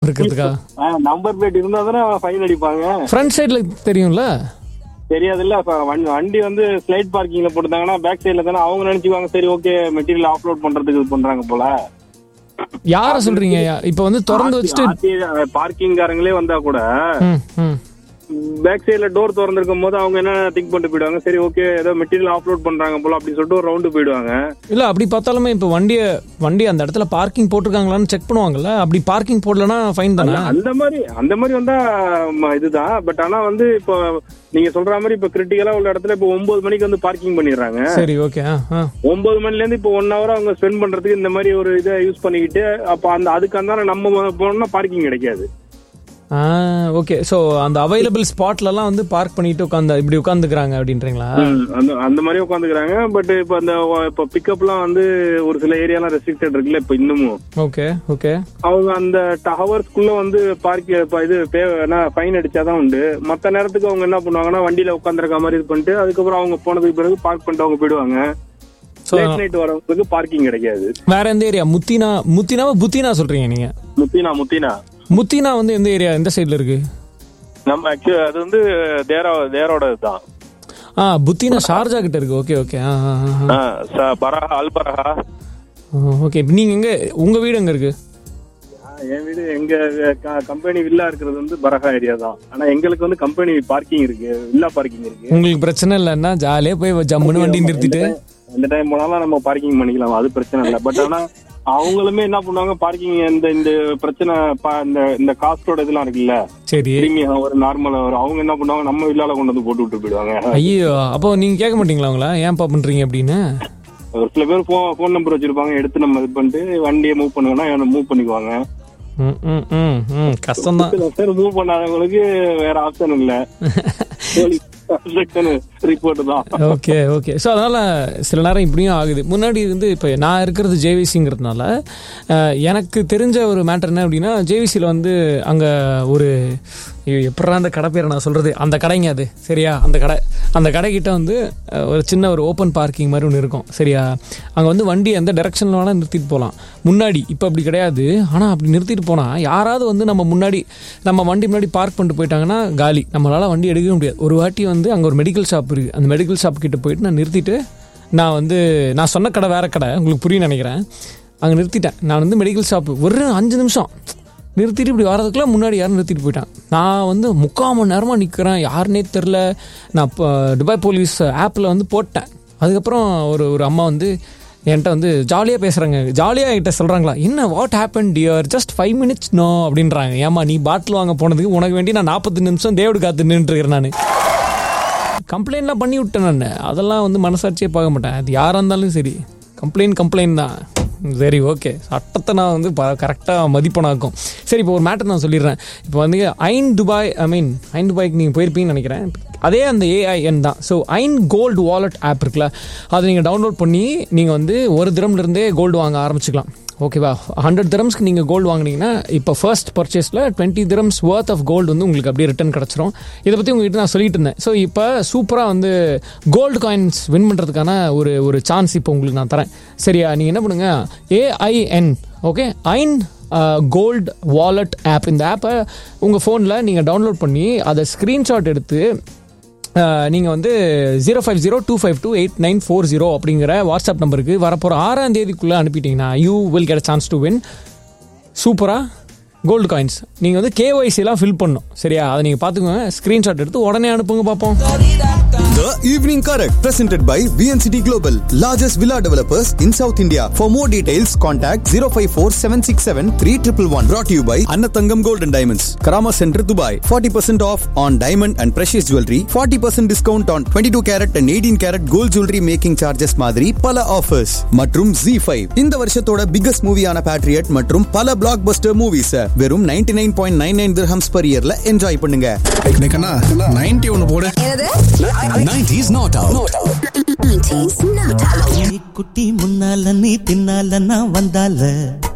இருக்கிறதுக்கா number plate இருந்தா தானே fine அடிப்பாங்க ஃப்ரண்ட் சைடில் தெரியும்ல தெரியாதுல்ல இப்ப வண்டி- வண்டி வந்து ஸ்லைட் பார்க்கிங்ல போட்டுட்டாங்கன்னா பேக் சைடுல தானே அவங்க நினைச்சுக்குவாங்க சரி ஓகே மெட்டீரியல் ஆஃப்லோட் பண்றதுக்கு இது பண்றாங்க போல யாரை சொல்றீங்க யா- இப்போ வந்து திறந்து வச்சுட்டு பார்க்கிங்காரங்களே வந்தா கூட ம் ம் பேக் சைடுல டோர் திறந்திருக்கும் போது அவங்க என்ன திங்க் பண்ணிட்டு போயிடுவாங்க சரி ஓகே ஏதோ மெட்டீரியல் ஆஃப்லோட் பண்றாங்க போல அப்படின்னு சொல்லிட்டு ஒரு ரவுண்டு போயிடுவாங்க இல்ல அப்படி பார்த்தாலுமே இப்போ வண்டியை வண்டி அந்த இடத்துல பார்க்கிங் போட்டிருக்காங்களான்னு செக் பண்ணுவாங்கல்ல அப்படி பார்க்கிங் போடலன்னா ஃபைன் தானே அந்த மாதிரி அந்த மாதிரி வந்தா ம, இதுதான் பட் ஆனா வந்து இப்போ நீங்க சொல்ற மாதிரி இப்ப கிரிட்டிக்கலா உள்ள இடத்துல இப்போ ஒன்பது மணிக்கு வந்து பார்க்கிங் பண்ணிடுறாங்க சரி ஓகே ஆ ஆ ஒன்பது மணில இருந்து இப்போ ஒன் ஹவர் அவங்க ஸ்பெண்ட் பண்றதுக்கு இந்த மாதிரி ஒரு இதை யூஸ் பண்ணிக்கிட்டு அப்ப அந்த அதுக்கு அந்த நம்ம போனோம்னா பார்க்கிங் கிடைக்காது ஆ ஓகே ஸோ அந்த அவைலபிள் ஸ்பாட்லலாம் வந்து பார்க் பண்ணிட்டு உட்காந்து இப்படி உட்காந்துக்கிறாங்க அப்படின்றீங்களா ம், அந்த அந்த மாதிரி உட்காந்துக்கிறாங்க பட் இப்ப அந்த இப்போ பிக்கப்லாம் வந்து ஒரு சில ஏரியாலாம் ரெஸ்ட்ரிக்டட் இருக்குல்ல இப்ப இன்னமும் ஓகே ஓகே அவங்க அந்த ஹவர்ஸ்க்குள்ள வந்து பார்க் இது ஃபைன் அடிச்சாதான் உண்டு மத்த நேரத்துக்கு அவங்க என்ன பண்ணுவாங்கன்னா வண்டியில உட்காந்துருக்க மாதிரி இது பண்ணிட்டு அதுக்கப்புறம் அவங்க போனதுக்கு பிறகு பார்க் பண்ணிட்டு அவங்க போயிடுவாங்க ஸோ லேட் நைட் வரவங்களுக்கு பார்க்கிங் கிடைக்காது வேற எந்த ஏரியா முத்தினா முத்தினாவா புத்தினா சொல்றீங்க நீங்க முத்தினா முத்தினா முத்தினா வந்து எந்த ஏரியா எந்த சைடுல இருக்கு நம்ம ஆக்சுவலி அது வந்து தேரா தேரோட தான் ஆ புத்தினா ஷார்ஜா கிட்ட இருக்கு ஓகே ஓகே ஆ ஆ, ஆ. பரஹா அல் பரஹா ஓகே இப்போ நீங்க எங்க உங்க வீடு எங்க இருக்கு என் வீடு எங்க கம்பெனி வில்லா இருக்கிறது வந்து பரஹா ஏரியா தான் ஆனா எங்களுக்கு வந்து கம்பெனி பார்க்கிங் இருக்கு வில்லா பார்க்கிங் இருக்கு உங்களுக்கு பிரச்சனை இல்லைன்னா ஜாலியா போய் ஜம்முன்னு வண்டி நிறுத்திட்டு எந்த டைம் போனாலும் நம்ம பார்க்கிங் பண்ணிக்கலாம் அது பிரச்சனை இல்லை பட் ஆனா அவங்களுமே என்ன பண்ணுவாங்க பார்க்கிங் இந்த இந்த பிரச்சனை ப- இந்த இந்த காஸ்டோட இதெல்லாம் இருக்குல்ல சரி பிரீமியம் ஒரு நார்மலா வரும் அவங்க என்ன பண்ணுவாங்க நம்ம வில்லால கொண்டு வந்து போட்டு விட்டு போயிடுவாங்க ஐயோ அப்போ நீங்க கேட்க மாட்டீங்களா அவங்கள ஏன்பா பண்றீங்க அப்படின்னு ஒரு சில பேர் ஃபோன் ஃபோன் நம்பர் வச்சிருப்பாங்க எடுத்து நம்ம இது பண்ணிட்டு வண்டியை மூவ் பண்ணுவோம்னா மூவ் பண்ணிக்குவாங்க ம், ம், ம், ம், கஷ்டம்தான் சில பேர் மூவ் பண்ணாதவங்களுக்கு வேற ஆப்ஷன் இல்ல போலீஸ் ரிப்போர்ட் தான் ஓகே ஓகே ஸோ அதனால சில நேரம் இப்படியும் ஆகுது முன்னாடி வந்து இப்போ நான் இருக்கிறது ஜேவிசிங்கிறதுனால எனக்கு தெரிஞ்ச ஒரு மேட்டர் என்ன அப்படின்னா ஜேவிசியில் வந்து அங்கே ஒரு எப்படா அந்த கடை பேரை நான் சொல்கிறது அந்த கடைங்க அது சரியா அந்த கடை அந்த கடைக்கிட்ட வந்து அஹ், ஒரு சின்ன ஒரு ஓப்பன் பார்க்கிங் மாதிரி ஒன்று இருக்கும் சரியா அங்கே வந்து வண்டி எந்த டெரெக்ஷனில் வேணால் நிறுத்திட்டு போகலாம் முன்னாடி இப்போ அப்படி கிடையாது ஆனால் அப்படி நிறுத்திட்டு போனால் யாராவது வந்து நம்ம முன்னாடி நம்ம வண்டி முன்னாடி பார்க் பண்ணிட்டு போயிட்டாங்கன்னா காலி நம்மளால் வண்டி எடுக்கவே முடியாது ஒரு வாட்டி வந்து அங்கே ஒரு மெடிக்கல் ஷாப் இருக்குது அந்த மெடிக்கல் ஷாப் கிட்ட போயிட்டு நான் நிறுத்திட்டு நான் வந்து நான் சொன்ன கடை வேற கடை உங்களுக்கு புரியும் நினைக்கிறேன் அங்கே நிறுத்திட்டேன் நான் வந்து மெடிக்கல் ஷாப்பு ஒரு அஞ்சு நிமிஷம் நிறுத்திட்டு இப்படி வரதுக்குள்ள முன்னாடி யாரும் நிறுத்திட்டு போயிட்டான் நான் வந்து முக்கால் மணி நேரமாக நிற்கிறேன் யாருன்னே தெரில நான் இப்போ துபாய் போலீஸ் ஆப்பில் வந்து போட்டேன் அதுக்கப்புறம் ஒரு ஒரு அம்மா வந்து என்கிட்ட வந்து ஜாலியாக பேசுகிறாங்க ஜாலியாக என்கிட்ட சொல்கிறாங்களா என்ன what happen dear just five minutes no அப்படின்றாங்க ஏமா நீ பாட்டில் வாங்க போனதுக்கு உனக்கு வேண்டி நான் நாற்பது நிமிஷம் தேவடு காத்து நின்றுருக்கிறேன் நான் கம்ப்ளைண்ட்லாம் பண்ணி விட்டேன் நான் அதெல்லாம் வந்து மனசாட்சியே பார்க்க மாட்டேன் அது யாராக இருந்தாலும் சரி கம்ப்ளைண்ட் கம்ப்ளைண்ட் தான் சரி ஓகே சட்டத்தை நான் வந்து கரெக்டாக மதிப்பனாக்கும் சரி இப்போ ஒரு மேட்டர் நான் சொல்லிடுறேன் இப்போ வந்து ஐன் துபாய் ஐ மீன் ஐன் துபாய்க்கு நீங்கள் போயிருப்பீங்கன்னு நினைக்கிறேன் அதே அந்த ஏஐஎன் தான் so Ain gold wallet app இருக்குல்ல அதை நீங்கள் டவுன்லோட் பண்ணி நீங்கள் வந்து ஒரு திரம்லேருந்தே கோல்டு வாங்க ஆரம்பிச்சுக்கலாம் ஓகேவா ஹண்ட்ரட் திரம்ஸ்க்கு நீங்கள் கோல்டு வாங்குனீங்கன்னா இப்போ ஃபர்ஸ்ட் பர்ச்சேஸில் twenty dirhams worth of gold வந்து உங்களுக்கு அப்படியே ரிட்டர்ன் கிடச்சிரும் இதை பற்றி உங்ககிட்ட நான் சொல்லிட்டு இருந்தேன் ஸோ இப்போ சூப்பராக வந்து கோல்டு காயின்ஸ் வின் பண்ணுறதுக்கான ஒரு ஒரு சான்ஸ் இப்போ உங்களுக்கு நான் தரேன் சரியா நீங்கள் என்ன பண்ணுங்க AIN okay Ain gold wallet app இந்த ஆப்பை உங்கள் ஃபோனில் நீங்கள் டவுன்லோட் பண்ணி அதை ஸ்க்ரீன்ஷாட் எடுத்து நீங்கள் வந்து zero five zero two five two eight nine four zero அப்படிங்கிற வாட்ஸ்அப் நம்பருக்கு வரப்போகிற ஆறாம் தேதிக்குள்ளே அனுப்பிட்டீங்கன்னா you will get chance to win சூப்பராக கோல்டு காயின்ஸ் நீங்கள் வந்து கேஒய்சிலாம் ஃபில் பண்ணணும் சரியா அதை நீங்கள் பார்த்துக்கோங்க ஸ்க்ரீன்ஷாட் எடுத்து உடனே அனுப்புங்க பார்ப்போம் The Evening Correct, presented by VNCT Global, largest villa developers in South India. For more details, contact 054 767 3111. Brought to you by Annatangam Gold and Diamonds, Karama Center, Dubai. 40% off on diamond and precious jewelry. 40% discount on 22 carat and 18 carat gold jewelry making charges மாதிரி பல offers மற்றும் Z5 இந்த வருஷத்தோட biggest மூவியான Patriot மற்றும் பல black Bastar movies வெறும் 99.99 nine point nine nine dirhams per yearல enjoy பண்ணுங்க கண்ணா நைன்டி ஒன்னு போடு என்னது 90s not out. Nineties not out. குட்டி முன்னால நீ பின்னால நான் வந்தால